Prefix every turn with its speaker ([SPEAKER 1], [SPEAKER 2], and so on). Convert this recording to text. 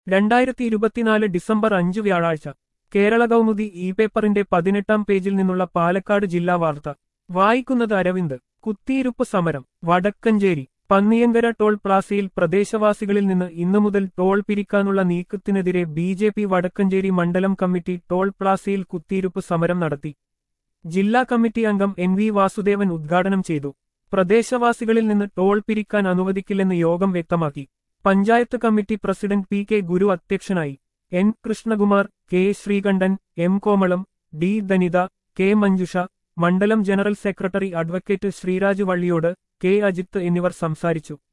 [SPEAKER 1] രണ്ടായിരത്തി ഇരുപത്തിനാല് ഡിസംബർ അഞ്ച് വ്യാഴാഴ്ച കേരള കൗമുദി ഇ പേപ്പറിന്റെ പതിനെട്ടാം പേജിൽ നിന്നുള്ള പാലക്കാട് ജില്ലാ വാർത്ത വായിക്കുന്നത് അരവിന്ദ് കുത്തിയിരുപ്പ് സമരം വടക്കഞ്ചേരി പന്നിയങ്കര ടോൾ പ്ലാസയിൽ പ്രദേശവാസികളിൽ നിന്ന് ഇന്നു മുതൽ ടോൾ പിരിക്കാനുള്ള നീക്കത്തിനെതിരെ ബി ജെ പി വടക്കഞ്ചേരി മണ്ഡലം കമ്മിറ്റി ടോൾ പ്ലാസയിൽ കുത്തിയിരുപ്പ് സമരം നടത്തി ജില്ലാ കമ്മിറ്റി അംഗം എൻ വി വാസുദേവൻ ഉദ്ഘാടനം ചെയ്തു പ്രദേശവാസികളിൽ നിന്ന് ടോൾ പിരിക്കാൻ അനുവദിക്കില്ലെന്ന് യോഗം വ്യക്തമാക്കി panchayat committee president P K Guru അധ്യക്ഷനായി N Krishnakumar K Sreekantan M Komalam D Dhanitha K Manjusha മണ്ഡലം general secretary advocate Sreeraj Valliyode K Ajith എന്നിവർ സംസാരിച്ചു